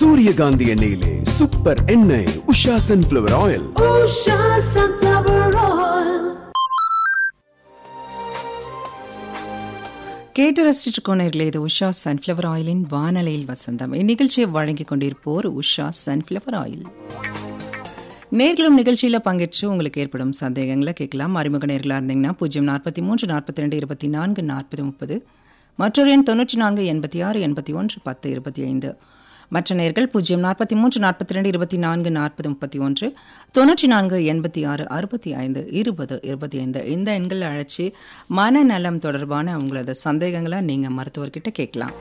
சூரியகாந்தி எண்ணெயிலே சூப்பர் எண்ணெய் Usha sunflower oil Usha Sunflower Oil. கேட்டு ரசிச்சுட்டு கொண்டிருக்கல இது உஷா சன்ஃப்ளவர் ஆயிலின் வானலையில் வசந்தம் இந்நிகழ்ச்சியை வழங்கிக் கொண்டிருப்போர் உஷா சன்ஃப்ளவர் ஆயில் நேர்களும் நிகழ்ச்சியில் பங்கேற்று உங்களுக்கு ஏற்படும் சந்தேகங்களை கேட்கலாம் அறிமுக நேர்களாக இருந்தீங்கன்னா பூஜ்ஜியம் நாற்பத்தி மூன்று நாற்பத்தி ரெண்டு இருபத்தி நான்கு நாற்பது முப்பது மற்றொரு எண் தொண்ணூற்றி நான்கு எண்பத்தி ஆறு எண்பத்தி ஒன்று பத்து இருபத்தி ஐந்து மற்ற நேர்கள் பூஜ்ஜியம் நாற்பத்தி மூன்று நாற்பத்தி ரெண்டு இருபத்தி நான்கு நாற்பது முப்பத்தி ஒன்று தொண்ணூற்றி நான்கு எண்பத்தி ஆறு அறுபத்தி ஐந்து இருபது இருபத்தி ஐந்து இந்த எண்கள் அழைச்சி மனநலம் தொடர்பான உங்களது சந்தேகங்களை நீங்கள் மருத்துவர்கிட்ட கேட்கலாம்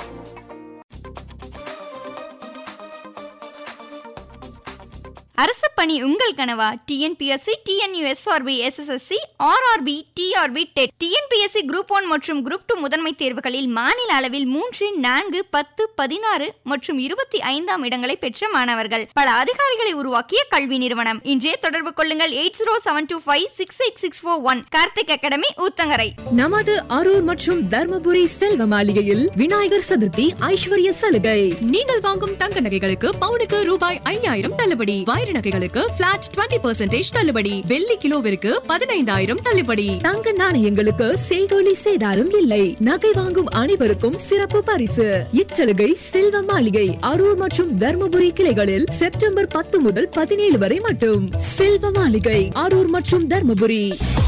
அரசு பணி உங்கள் கனவா TNPSC TNUSRB SSSC RRB TRB TET TNPSC group one மற்றும் குரூப் டூ முதன்மை தேர்வுகளில் மாநில அளவில் மூன்று நான்கு பத்து பதினாறு மற்றும் இருபத்தி ஐந்தாம் இடங்களை பெற்ற மாணவர்கள் பல அதிகாரிகளை உருவாக்கிய கல்வி நிறுவனம் இன்றே தொடர்பு கொள்ளுங்கள் eight zero seven two five six eight six four one Karthik academy Uthangarai நமது அரூர் மற்றும் தர்மபுரி செல்வ மாளிகையில் விநாயகர் சதுர்த்தி ஐஸ்வர்ய சலுகை நீங்கள் வாங்கும் தங்க நகைகளுக்கு பவுனுக்கு ரூபாய் ஐயாயிரம் தள்ளுபடி வைர நகைகளுக்கு பிளாட் 20% தள்ளுபடி வெள்ளி கிலோவிற்கு பதினைந்தாயிரம் தள்ளுபடி தங்க நாணயங்களுக்கு செய்கோலி சேதாரம் இல்லை நகை வாங்கும் அனைவருக்கும் சிறப்பு பரிசு இச்சலுகை செல்வ மாளிகை அரூர் மற்றும் தர்மபுரி கிளைகளில் செப்டம்பர் பத்து முதல் பதினேழு வரை மட்டும் செல்வ மாளிகை அரூர் மற்றும் தர்மபுரி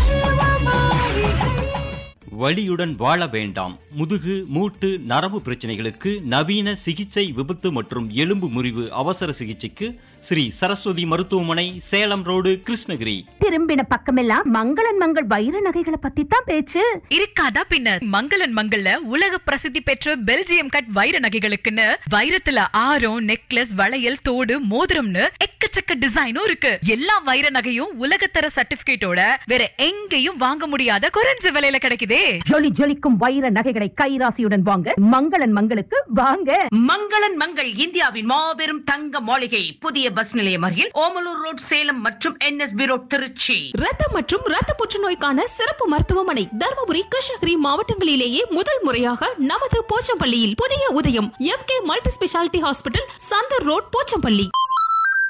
வலியுடன் வாழ வேண்டாம் முதுகு மூட்டு நரம்பு பிரச்சனைகளுக்கு நவீன சிகிச்சை விபத்து மற்றும் எலும்பு முறிவு அவசர சிகிச்சைக்கு ஸ்ரீ சரஸ்வதி மருத்துவமனை சேலம் ரோடு கிருஷ்ணகிரி திரும்பின பக்கமெல்லாம் மங்களன் மங்கள் வைர நகைகளை பத்தி தான் பேச்சு இருக்காதா பின்ன மங்களன் மங்கள்ல உலக பிரசித்தி பெற்ற பெல்ஜியம் கட் வைர நகைகளுக்குன்னு வைரத்துல ஆரம் நெக்லஸ் வளையல் தோடு மோதிரம்னு எக்கச்சக்க டிசைனும் இருக்கு எல்லா வைர நகையும் உலகத்தர சர்டிபிகேட்டோட வேற எங்கேயும் வாங்க முடியாத குறைஞ்ச விலையில கிடைக்குதே ஜொலி ஜொலிக்கும் வைர நகைகளை கைராசியுடன் வாங்க மங்களன் மங்களுக்கு வாங்க மங்களன் மங்கள் இந்தியாவின் மாபெரும் தங்க மாளிகை புதிய பஸ் நிலையம் அருகில் ஓமலூர் ரோட் சேலம் மற்றும் என்எஸ்பி ரோட் திருச்சி ரத்தம் மற்றும் ரத்த புற்றுநோய்க்கான சிறப்பு மருத்துவமனை தருமபுரி கிருஷ்ணகிரி மாவட்டங்களிலேயே முதல் முறையாக நமது போச்சம்பள்ளியில் புதிய உதயம் M K multi speciality hospital Santhur road Pochampalli